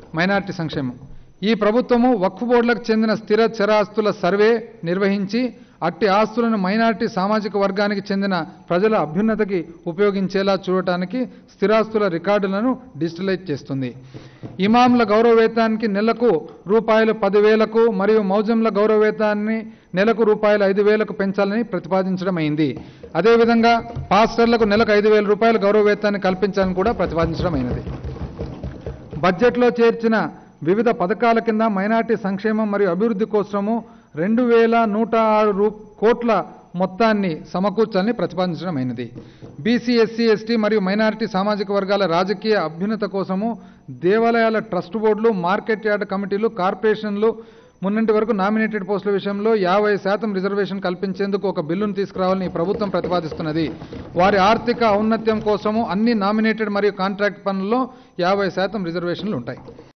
minority సంక్షేమం ఈ ప్రభుత్వము వక్ఫ్ బోర్డులకు చెందిన స్థిర చరాస్తుల సర్వే నిర్వహించి అట్టి ఆస్తులను మైనారిటీ సామాజిక వర్గానికి చెందిన ప్రజల అభ్యున్నతికి ఉపయోగించేలా చూడటానికి స్థిరాస్తుల రికార్డులను డిజిటలైజ్ చేస్తుంది ఇమాంల గౌరవ వేతనానికి నెలకు రూపాయలు పదివేలకు మరియు మౌజంల గౌరవ వేతనాన్ని నెలకు రూపాయలు ఐదు వేలకు పెంచాలని ప్రతిపాదించడం అయింది అదేవిధంగా పాస్టర్లకు నెలకు ఐదు వేల రూపాయల గౌరవ వేతనాన్ని కల్పించాలని కూడా ప్రతిపాదించడం అయినది బడ్జెట్లో చేర్చిన వివిధ పథకాల కింద మైనార్టీ సంక్షేమం మరియు అభివృద్ధి కోసము రెండు వేల నూట ఆరు రూ కోట్ల మొత్తాన్ని సమకూర్చాలని ప్రతిపాదించడం అయినది బీసీ ఎస్సీ ఎస్టీ మరియు మైనారిటీ సామాజిక వర్గాల రాజకీయ అభ్యున్నత కోసము దేవాలయాల ట్రస్ట్ బోర్డులు మార్కెట్ యార్డ్ కమిటీలు కార్పొరేషన్లు మున్నంటి వరకు నామినేటెడ్ పోస్టుల విషయంలో యాభై శాతం రిజర్వేషన్ కల్పించేందుకు ఒక బిల్లును తీసుకురావాలని ఈ ప్రభుత్వం ప్రతిపాదిస్తున్నది వారి ఆర్థిక ఔన్నత్యం కోసము అన్ని నామినేటెడ్ మరియు కాంట్రాక్ట్ పనుల్లో యాభై శాతం రిజర్వేషన్లు ఉంటాయి